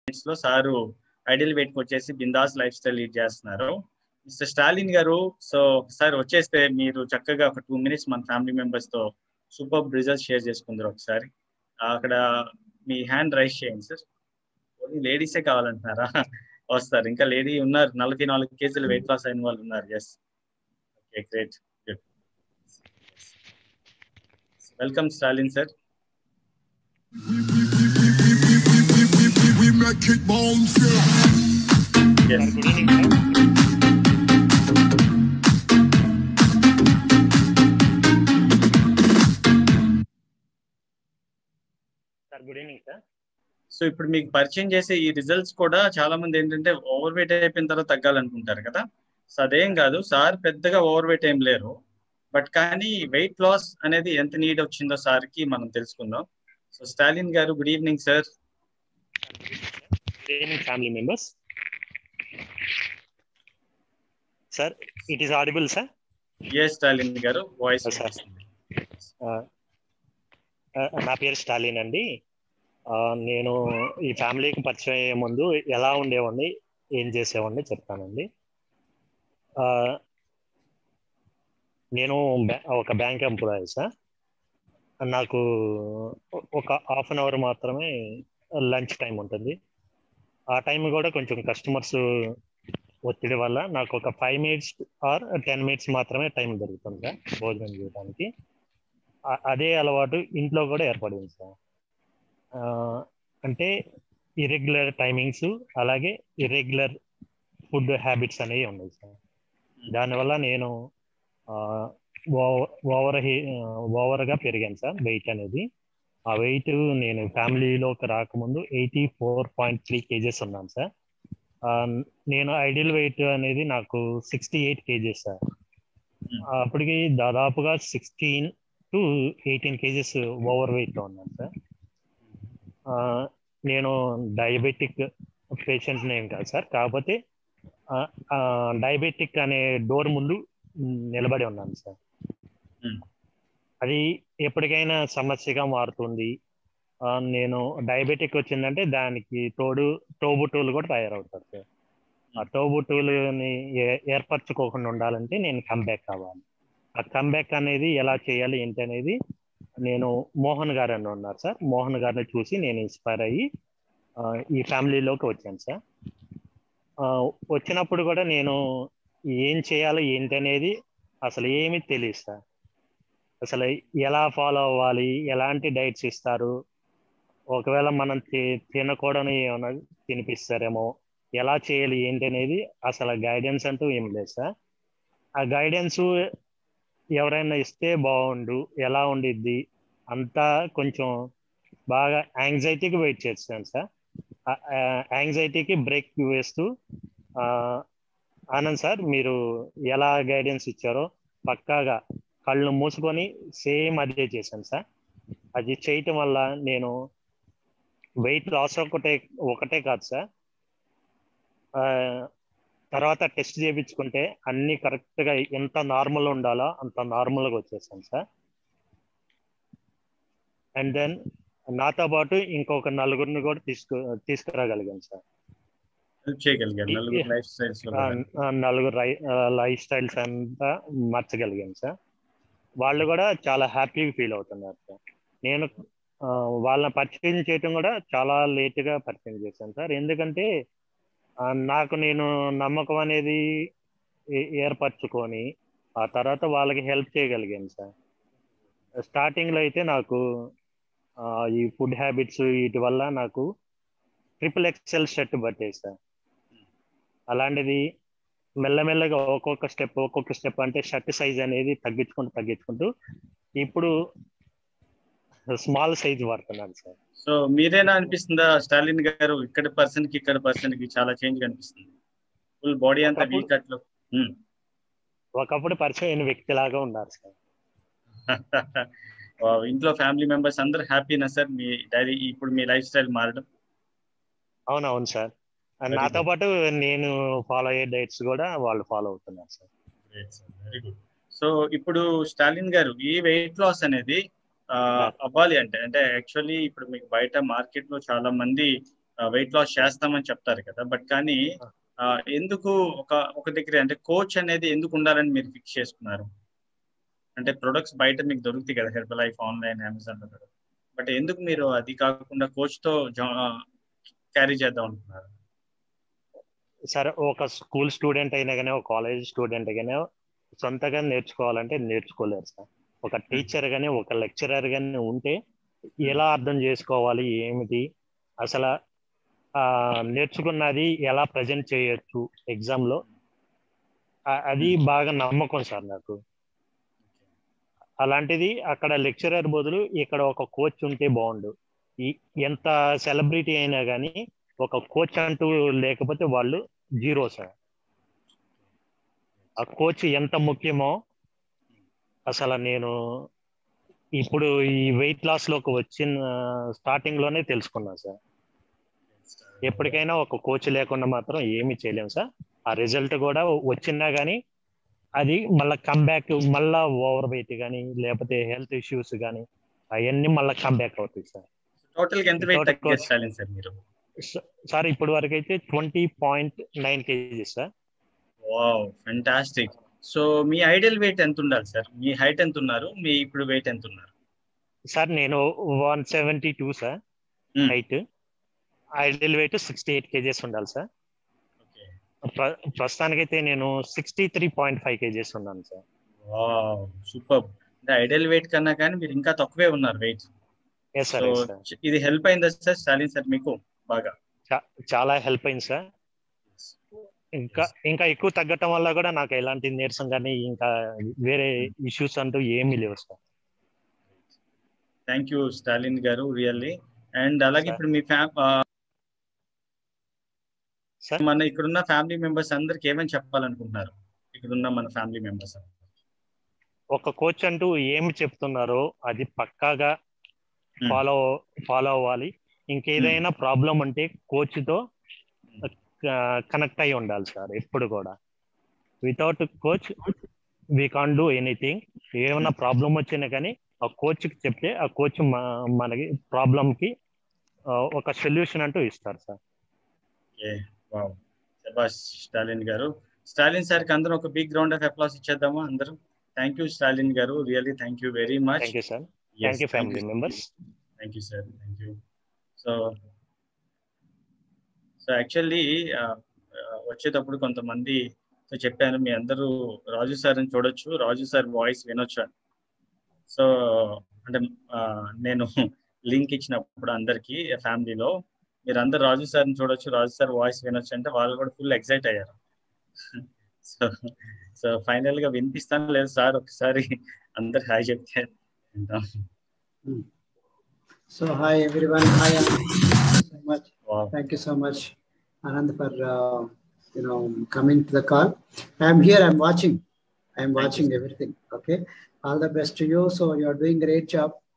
Minutes లో sir ideal weight కి వచ్చేసి బిందాస్ లైఫ్ స్టైల్ లీడ్ చేస్తున్నారు మిస్టర్ స్టాలిన్ గారు సో ఒకసారి వచ్చేస్తే మీరు చక్కగా ఒక టూ మినిట్స్ మన ఫ్యామిలీ మెంబర్స్ తో సూపర్ రిజల్ట్ షేర్ చేసుకుందరు ఒకసారి అక్కడ మీ హ్యాండ్ రైస్ చేయండి సార్ ఓన్లీ లేడీసే కావాలంటున్నారా వస్తారు ఇంకా లేడీ ఉన్నారు నలభై నాలుగు కేజీలు వెయిట్ లాస్ అయిన వాళ్ళు ఉన్నారు yes okay great good welcome Stalin sir We make it bounce, yeah. Yes good evening sir sir good evening sir so ఇప్పుడు మీకు పరిచయం చేసే ఈ రిజల్ట్స్ కూడా చాలా మంది ఏంటంటే ఓవర్ వెయిట్ అయిపోయిన తర్వాత తగ్గాలనుకుంటారు కదా సో అదేం కాదు సార్ పెద్దగా ఓవర్ వెయిట్ ఏం లేరు బట్ కానీ వెయిట్ లాస్ అనేది ఎంత నీడ్ వచ్చిందో సార్ కి మనం తెలుసుకుందాం సో స్టాలిన్ గారు good evening sir good evening family members sir it is audible sir ఏ స్టాలిన్ గారు వాయిస్ Yes, sir. నా పేరు స్టాలిన్ అండి ఆ, నేను ఈ ఫ్యామిలీకి పరిచయం అయ్యే ముందు ఎలా ఉండేవాడిని ఏం చేసేవాడిని చెప్తానండి ఆ, నేను బ్యా- ఒక బ్యాంక్ ఎంప్లాయీ సార్ నాకు ఒక హాఫ్ అన్ అవర్ మాత్రమే లంచ్ టైం ఉంటుంది ఆ టైం కూడా కొంచెం కస్టమర్స్ ఒత్తిడి వల్ల నాకు ఒక five minutes or ten minutes మాత్రమే టైం దొరుకుతుంది సార్ భోజనం చేయడానికి ఆ- అదే అలవాటు ఇంట్లో కూడా ఏర్పడింది సార్ ఆ, అంటే ఇర్రెగ్యులర్ టైమింగ్స్ అలాగే ఇర్రెగ్యులర్ ఫుడ్ హ్యాబిట్స్ అనేవి ఉన్నాయి సార్ దానివల్ల నేను ఓవర్ ఓవర్గా పెరిగాను సార్ వెయిట్ అనేది ఆ వెయిట్ నేను ఫ్యామిలీలోకి రాకముందు eighty four point three kgs ఉన్నాను సార్ ఆ, నేను ఐడియల్ వెయిట్ అనేది నాకు సిక్స్టీ ఎయిట్ కేజెస్ సార్ అప్పటికి దాదాపుగా sixteen to eighteen kgs over వెయిట్లో ఉన్నాను సార్ ఆ, నేను డయాబెటిక్ పేషెంట్ ఏం కాదు సార్ కాకపోతే డయాబెటిక్ అనే డోర్ ముందు నిలబడి ఉన్నాను సార్ Hmm. అది ఎప్పటికైనా సమస్యగా మారుతుంది ఆ, నేను డయాబెటిక్ వచ్చిందంటే దానికి తోడు టోబుటూలు కూడా తయారవుతారు సార్ ఆ టోబుటూలని ఏ- ఏర్పరచుకోకుండా ఉండాలంటే నేను కంబ్యాక్ కావాలి ఆ కంబ్యాక్ అనేది ఎలా చేయాలి ఏంటి అనేది నేను మోహన్ గారు అని ఉన్నారు సార్ మోహన్ గారిని చూసి నేను ఇన్స్పైర్ అయ్యి ఆ, ఈ ఫ్యామిలీలోకి వచ్చాను సార్ ఆ, వచ్చినప్పుడు కూడా నేను ఏం చేయాలి ఏంటి అనేది అసలు ఏమీ తెలియదు సార్ అసలు ఎలా ఫాలో అవ్వాలి ఎలాంటి డైట్స్ ఇస్తారు ఒకవేళ మనం తి- తినకూడని ఏమైనా తినిపిస్తారేమో ఎలా చేయాలి ఏంటి అనేది అసలు గైడెన్స్ అంటూ ఏం లేదు సార్ ఆ గైడెన్స్ ఎవరైనా ఇస్తే బాగుండు ఎలా ఉండిద్ది అంతా కొంచెం బాగా యాంగ్జైటీకి వెయిట్ చేస్తాను సార్ యాంగ్జైటీకి బ్రేక్ వేస్తూ ఆ, ఆనంద్ సార్ మీరు ఎలా గైడెన్స్ ఇచ్చారో పక్కాగా కళ్ళు మూసుకొని సేమ్ అదే చేశాను సార్ అది చేయటం వల్ల నేను వెయిట్ లాస్ ఒకటే ఒకటే కాదు సార్ ఆ, తర్వాత టెస్ట్ చేయించుకుంటే అన్ని కరెక్ట్ గా ఎంత నార్మల్ ఉండాలో అంత నార్మల్ గా వచ్చేసాను సార్ అండ్ దెన్ నాతో పాటు ఇంకొక నలుగురిని కూడా తీసుకు తీసుకురాగలిగాను సార్ హెల్ప్ చేయగలిగారు నలుగురు లైఫ్ స్టైల్స్ లో ఆ, ఆ, నలుగురు లైఫ్ స్టైల్స్ అంతా మార్చగలిగాను సార్ వాళ్ళు కూడా చాలా హ్యాపీగా ఫీల్ అవుతున్నారు సార్ నేను ఆ, వాళ్ళని పరిచయం చేయటం కూడా చాలా లేట్ గా పరిచయం చేశాను సార్ ఎందుకంటే ఆ, నాకు నేను నమ్మకం అనేది ఏ- ఏర్పరచుకొని ఆ తర్వాత వాళ్ళకి హెల్ప్ చేయగలిగాను సార్ స్టార్టింగ్ లో అయితే నాకు ఆ, ఈ ఫుడ్ హ్యాబిట్స్ వీటి వల్ల నాకు ట్రిపుల్ ఎక్స్ఎల్ షర్ట్ పట్టాయి సార్ అలాంటిది మెల్లమెల్లగా ఒక్కొక్క స్టెప్ ఒక్కొక్క స్టెప్ అంటే షర్ట్ సైజ్ అనేది తగ్గించుకుంటూ తగ్గించుకుంటూ ఇప్పుడు స్మాల్ సైజ్ వాడుతున్నాను సార్ సో మీరేనా అనిపిస్తుందా స్టాలిన్ గారు ఇక్కడ పర్సన్ కి ఇక్కడ పర్సన్ కి చాలా చేంజ్ కనిపిస్తుంది ఫుల్ బాడీ అంతా ఒకప్పుడు- వీక్ అట్లు ఉమ్. ఒకప్పుడు పరిచయం అయిన వ్యక్తిలాగా ఉన్నారు సార్ Wow, ఇంట్లో ఫ్యామిలీ మెంబర్స్ అందరు హ్యాపీనా సార్ మీ డైరీ ఇప్పుడు మీ లైఫ్ స్టైల్ మారడం అవునవును సార్ Very నాతో good. పాటు నేను ఫాలో అయ్యే డైట్స్ కూడా వాళ్ళు ఫాలో అవుతున్నారు సార్ వెరీ గుడ్ సో ఇప్పుడు స్టాలిన్ గారు ఈ వెయిట్ లాస్ అనేది ఆ, అవ్వాలి అంటే అంటే యాక్చువల్లీ ఇప్పుడు మీకు బయట మార్కెట్ లో చాలా మంది వెయిట్ లాస్ చేస్తామని చెప్తారు కదా బట్ కానీ ఆ, ఎందుకు ఒక ఒక దగ్గర అంటే కోచ్ అనేది ఎందుకు ఉండాలని మీరు ఫిక్స్ చేసుకున్నారు అంటే ప్రొడక్ట్స్ బయట మీకు దొరుకుతాయి కదా హెర్బ్ లైఫ్ ఆన్లైన్ అమెజాన్ లో బట్ ఎందుకు మీరు అది కాకుండా కోచ్ తో క్యారీ చేద్దాం అనుకున్నారు సరే ఒక స్కూల్ స్టూడెంట్ అయినా కానీ ఒక కాలేజ్ స్టూడెంట్ కానీ సొంతగా నేర్చుకోవాలంటే నేర్చుకోలేరు సార్ ఒక టీచర్ కానీ ఒక లెక్చరర్ కానీ ఉంటే ఎలా అర్థం చేసుకోవాలి ఏమిటి అసలు ఆ, నేర్చుకున్నది ఎలా ప్రజెంట్ చేయొచ్చు ఎగ్జామ్ లో ఆ- అది బాగా నమ్మకం సార్ నాకు అలాంటిది అక్కడ లెక్చరర్ బదులు ఇక్కడ ఒక కోచ్ ఉంటే బాగుండు ఈ ఎంత సెలబ్రిటీ అయినా కానీ ఒక కోచ్ అంటూ లేకపోతే వాళ్ళు జీరో సార్ ఆ కోచ్ ఎంత ముఖ్యమో అసలు నేను ఇప్పుడు ఈ వెయిట్ లాస్ లోకి వచ్చిన స్టార్టింగ్ లోనే తెలుసుకున్నా సార్ ఎప్పటికైనా ఒక కోచ్ లేకుండా మాత్రం ఏమీ చేయలేము సార్ ఆ రిజల్ట్ కూడా వచ్చినా కానీ అది మళ్ళీ కమ్బ్యాక్ మళ్ళా ఓవర్ వెయిట్ కానీ లేకపోతే హెల్త్ ఇష్యూస్ కానీ అవన్నీ మళ్ళీ కమ్బ్యాక్ అవుతాయి సార్ టోటల్ గా ఎంత వెయిట్ Total తగ్గారు cost- స్టాలిన్ సార్ మీరు స- సార్ ఇప్పటి వరకు అయితే twenty point nine kgs sir wow fantastic so మీ ఐడియల్ వెయిట్ ఎంత ఉండాలి సార్ మీ హైట్ ఎంత ఉన్నారు మీ ఇప్పుడు వెయిట్ ఎంత ఉన్నారు సార్ నేను one seventy two sir Hmm. Height ideal weight sixty eight kgs ఉండాలి సార్ ఓకే ప్ర- ప్రస్తుతానికైతే నేను sixty three point five kgs ఉన్నాను సార్ వావ్ సూపర్ అంటే ఐడియల్ వెయిట్ కన్నా కానీ మీరు ఇంకా తక్కువే ఉన్నారు weight yes sir so yes sir ఇది హెల్ప్ అయిందా సార్ స్టాలిన్ సార్ మీకు బాగా చా- చాలా హెల్ప్ అయింది సార్ ఇంకా ఇంకా ఎక్కువ తగ్గటం వల్ల కూడా నాకు ఎలాంటి నీరసం కానీ ఇంకా వేరే ఇష్యూస్ అంటూ ఏమీ లేవు సార్ థ్యాంక్ యూ స్టాలిన్ గారు రియల్లీ అండ్ అలాగే Sir. ఇప్పుడు మీ ఫ్యామ్ సార్ మన ఇక్కడున్న ఫ్యామిలీ మెంబర్స్ అందరికి ఏమని చెప్పాలనుకుంటున్నారు ఇక్కడున్న మన ఫ్యామిలీ మెంబర్స్ ఒక కోచ్ అంటూ ఏమి చెప్తున్నారో అది పక్కాగా Hmm. ఫాలో ఫాలో అవ్వాలి ఇంకేదైనా ప్రాబ్లం ఉంటే కోచ్ తో కనెక్ట్ అయి ఉండాలి సార్ ఎప్పుడు కూడా without coach we can do anything ఏమైనా ప్రాబ్లం వచ్చినా కానీ ఆ కోచ్ కి చెప్తే ఆ కోచ్ మనకి ప్రాబ్లం కి ఆ, ఒక సొల్యూషన్ అంటూ ఇస్తారు సార్ ఓకే వావ్ శబాష్ స్టాలిన్ గారు స్టాలిన్ సార్ కి అందరూ ఒక బిగ్ రౌండ్ ఆఫ్ అప్లాస్ ఇచ్చేద్దామా అందరూ థ్యాంక్ యూ స్టాలిన్ గారు really thank you very much thank you sir thank you family members thank you sir thank you so so actually వచ్చేటప్పుడు కొంతమంది సో చెప్పాను మీ అందరూ రాజు సార్ని చూడొచ్చు రాజు సార్ వాయిస్ వినొచ్చు అని. సో అంటే ఆ, నేను లింక్ ఇచ్చినప్పుడు అందరికి ఫ్యామిలీలో మీరు అందరు రాజు సార్ని చూడొచ్చు రాజు సార్ వాయిస్ వినొచ్చు అంటే వాళ్ళు కూడా ఫుల్ ఎక్సైట్ అయ్యారు సో సో ఫైనల్ గా వినిపిస్తాను లేదు సార్ ఒకసారి అందరు హాయ్ చెప్తే వింటాం So hi everyone. Hi, Anand. so much. Wow Thank you so much, Anand, for uh, you know coming to the call. I'm here. I'm watching. I'm watching everything. Okay. All the best to you. So you're doing great job.